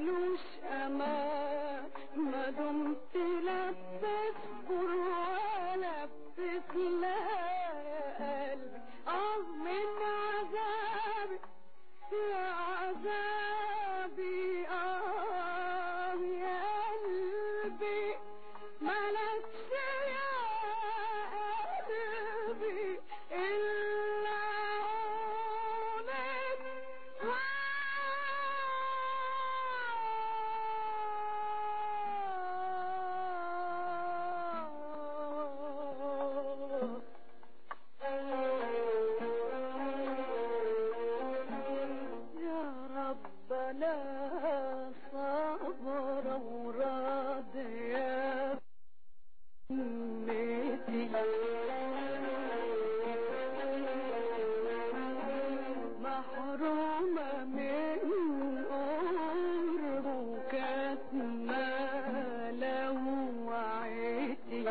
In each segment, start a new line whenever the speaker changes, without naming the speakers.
ملوش امان ما دمت لا بتصبر ولا بتتلاقى يا قلبي اه من عذابي يا عذابي اه يا قلبي ملكش يا قلبي إلا عون الله يا ربنا صبر وراضي أمتي محرومة من قرب كاتمة لوعتي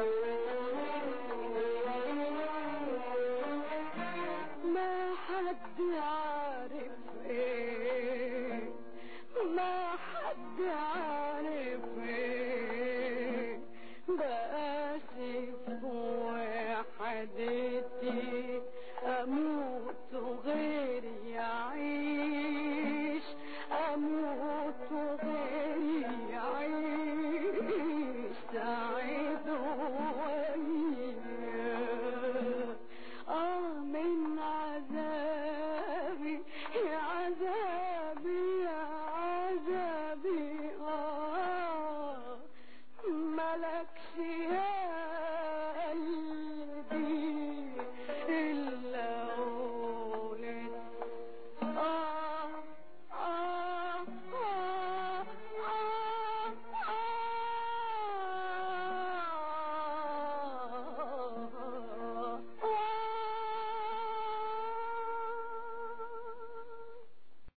ما حد عارف ايه ما حد عارف